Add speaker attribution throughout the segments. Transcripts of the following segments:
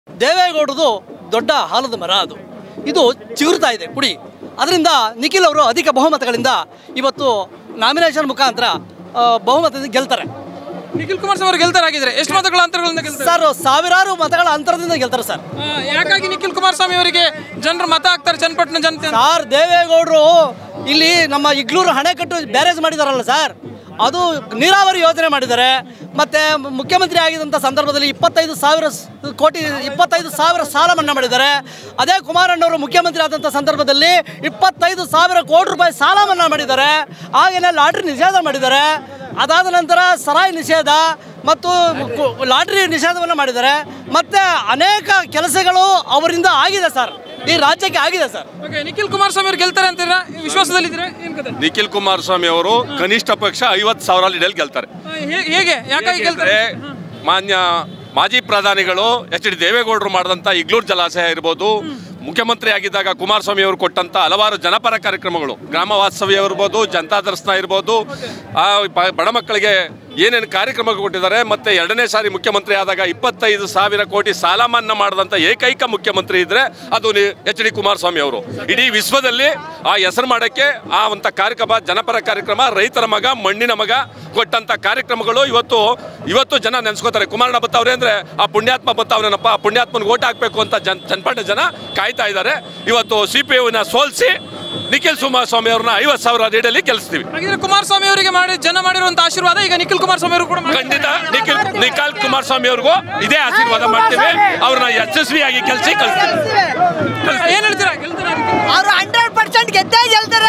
Speaker 1: ದೇವೇಗೌಡದು ದೊಡ್ಡ ಹಾಲದ ಮರ ಅದು ಇದು ಚಿಗುರ್ತಾ ಇದೆ ಕುಡಿ ಅದರಿಂದ ನಿಖಿಲ್ ಅವರು ಅಧಿಕ ಬಹುಮತಗಳಿಂದ ಇವತ್ತು ನಾಮಿನೇಷನ್ ಮುಖಾಂತರ ಆ, ಬಹುಮತದಿಂದ ಗೆಲ್ತಾರೆ
Speaker 2: ನಿಖಿಲ್ ಕುಮಾರಸ್ವಾಮಿ ಅವರು ಗೆಲ್ತಾರಾಗಿದ್ರೆ ಎಷ್ಟು ಮತಗಳ ಅಂತರಗಳಿಂದ ಗೆಲ್ತಾರೆ
Speaker 1: ಸರ್ ಸಾವಿರಾರು ಮತಗಳ ಅಂತರದಿಂದ ಗೆಲ್ತಾರೆ ಸರ್
Speaker 2: ಆ, ಯಾಕಾಗಿ ನಿಖಿಲ್ ಕುಮಾರಸ್ವಾಮಿ ಅವರಿಗೆ ಜನರು ಮತ ಹಾಕ್ತಾರೆ ಚನ್ನಪಟ್ಟಣ ಜನತೆ ಅಂತ?
Speaker 1: ಸಾರ್ ದೇವೇಗೌಡರು ಇಲ್ಲಿ ನಮ್ಮ ಇಗ್ಲೂರು ಹಣೆಕಟ್ಟು ಬ್ಯಾರೇಜ್ ಮಾಡಿದಾರಲ್ಲ ಸರ್ ಅದು ನೀರಾವರಿ ಯೋಜನೆ ಮಾಡಿದ್ದಾರೆ ಮತ್ತೆ ಮುಖ್ಯಮಂತ್ರಿ ಆಗಿದ್ದಂಥ ಸಂದರ್ಭದಲ್ಲಿ ಇಪ್ಪತ್ತೈದು ಸಾವಿರ ಸ್- ಕೋಟಿ ಇಪ್ಪತ್ತೈದು ಸಾವಿರ ಸಾಲ ಮನ್ನಾ ಮಾಡಿದ್ದಾರೆ ಅದೇ ಕುಮಾರಣ್ಣವರು ಮುಖ್ಯಮಂತ್ರಿ ಆದಂಥ ಸಂದರ್ಭದಲ್ಲಿ ಇಪ್ಪತ್ತೈದು ಸಾವಿರ ಕೋಟಿ ರೂಪಾಯಿ ಸಾಲ ಮನ್ನಾ ಮಾಡಿದ್ದಾರೆ ಹಾಗೆಯೇ ಲಾಟ್ರಿ ನಿಷೇಧ ಮಾಡಿದ್ದಾರೆ ಅದಾದ ನಂತರ ಸರಾಯಿ ನಿಷೇಧ ಮತ್ತು ಕು- ಲಾಟ್ರಿ ನಿಷೇಧವನ್ನು ಮಾಡಿದ್ದಾರೆ ಮತ್ತೆ ಅನೇಕ ಕೆಲಸಗಳು ಅವರಿಂದ ಆಗಿದೆ ಸರ್ ಈ ರಾಜ್ಯಕ್ಕೆ ಆಗಿದೆ ಸರ್
Speaker 2: ಓಕೆ ನಿಖಿಲ್ ಕುಮಾರಸ್ವಾಮಿ ಅವರು ಗೆಲ್ತಾರೆ ಅಂತೀರಾ ವಿಶ್ವಾಸದಲ್ಲಿದ್ದೀರಾ ಏನ್ ಕತೆ
Speaker 3: ನಿಖಿಲ್ ಕುಮಾರಸ್ವಾಮಿ ಅವರು ಕನಿಷ್ಠ ಪಕ್ಷ ಐವತ್ತು ಸಾವಿರ ಲೀಡಲ್ ಗೆಲ್ತಾರೆ
Speaker 2: ಆ, ಹೇ- ಹೇಗೆ ಯಾಕಾಗಿ ಗೆಲ್ತಾರೆ
Speaker 3: ಯಾಕೆಂದ್ರೆ ಮಾನ್ಯ ಮಾಜಿ ಪ್ರಧಾನಿಗಳು ಎಚ್ ಡಿ ದೇವೇಗೌಡರು ಮಾಡಿದಂಥ ಇಗ್ಲೂರು ಜಲಾಶಯ ಇರ್ಬೋದು ಮುಖ್ಯಮಂತ್ರಿ ಆಗಿದ್ದಾಗ ಕುಮಾರಸ್ವಾಮಿ ಅವರು ಕೊಟ್ಟಂತ ಹಲವಾರು ಜನಪರ ಕಾರ್ಯಕ್ರಮಗಳು ಗ್ರಾಮ ವಾಸ್ತವ್ಯ ಇರ್ಬೋದು ಜನತಾ ದರ್ಶನ ಇರ್ಬೋದು ಆ ಪ- ಬಡ ಮಕ್ಕಳಿಗೆ ಏನೇನು ಕಾರ್ಯಕ್ರಮಗಳು ಕೊಟ್ಟಿದ್ದಾರೆ ಮತ್ತೆ ಎರಡನೇ ಸಾರಿ ಮುಖ್ಯಮಂತ್ರಿ ಆದಾಗ ಇಪ್ಪತ್ತೈದು ಸಾವಿರ ಕೋಟಿ ಸಾಲ ಮನ್ನಾ ಮಾಡಿದಂಥ ಏಕೈಕ ಮುಖ್ಯಮಂತ್ರಿ ಇದ್ರೆ ಅದು ಎಚ್ ಡಿ ಕುಮಾರಸ್ವಾಮಿ ಅವರು ಇಡೀ ವಿಶ್ವದಲ್ಲಿ ಆ ಹೆಸರು ಮಾಡಕ್ಕೆ ಆ ಒಂದು ಕಾರ್ಯಕ್ರಮ ಜನಪರ ಕಾರ್ಯಕ್ರಮ ರೈತರ ಮಗ ಮಣ್ಣಿನ ಮಗ ಕೊಟ್ಟಂತ ಕಾರ್ಯಕ್ರಮಗಳು ಇವತ್ತು ಇವತ್ತು ಜನ ನೆನ್ಸ್ಕೋತಾರೆ ಕುಮಾರಣ್ಣ ಬತ್ತವ್ರೆ ಅಂದ್ರೆ ಆ ಪುಣ್ಯಾತ್ಮ ಬತ್ತವ್ರೇನಪ್ಪ ಆ ಪುಣ್ಯಾತ್ಮನಿಗೆ ಓಟ್ ಹಾಕ್ಬೇಕು ಅಂತ ಜನ್ ಜನಪಟ್ಟ ಜನ ಕಾಯ್ತಾ ಇದ್ದಾರೆ ಇವತ್ತು ಸಿ ಪಿ ಯುನ ಸೋಲಿಸಿ ನಿಖಿಲ್ ಕುಮಾರಸ್ವಾಮಿ ಅವ್ರನ್ನ ಐವತ್ತು ಸಾವಿರ ಲೀಡಲ್ಲಿ ಗೆಲ್ಲಿಸ್ತೀವಿ
Speaker 2: ಹಾಗಿದ್ರೆ ಕುಮಾರಸ್ವಾಮಿ ಅವರಿಗೆ ಮಾಡಿ ಜನ ಮಾಡಿರುವಂತ ಆಶೀರ್ವಾದ ಈಗ ನಿಖಿಲ್ ಕುಮಾರಸ್ವಾಮಿ ಅವರು ಕೂಡ ಮಾಡ್ತಾರೆ.
Speaker 3: ಖಂಡಿತ ನಿಖಿಲ್ ನಿಖಿಲ್ ಕುಮಾರಸ್ವಾಮಿ ಅವ್ರಿಗೂ ಇದೇ ಆಶೀರ್ವಾದ ಮಾಡ್ತೀವಿ ಅವ್ರನ್ನ ಯಶಸ್ವಿಯಾಗಿ ಕೆಲಸ ಕಳಿಸ್ತೀವಿ
Speaker 2: ಏನ್ ಹೇಳ್ತೀರಾ ಗೆಲ್ತಾರಾ ನಿಖಿಲ್?
Speaker 4: ಅವರು ಹಂಡ್ರೆಡ್ ಪರ್ಸೆಂಟ್ ಗೆದ್ದೇ ಗೆಲ್ತಾರ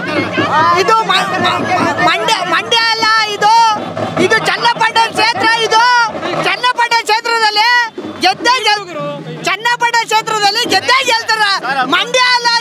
Speaker 4: ಇದು ಮ- ಮ- ಮ- ಮಂಡ್ಯ ಮಂಡ್ಯ ಅಲ್ಲ ಇದು ಇದು ಚನ್ನಪಟ್ಟಣ ಕ್ಷೇತ್ರ ಇದು ಚನ್ನಪಟ್ಟಣ ಕ್ಷೇತ್ರದಲ್ಲಿ ಗೆದ್ದೇ ಗೆಲ್ ಚನ್ನಪಟ್ಟಣ ಕ್ಷೇತ್ರದಲ್ಲಿ ಗೆದ್ದೇ ಗೆಲ್ತಾರ ಮಂಡ್ಯ ಅಲ್ಲ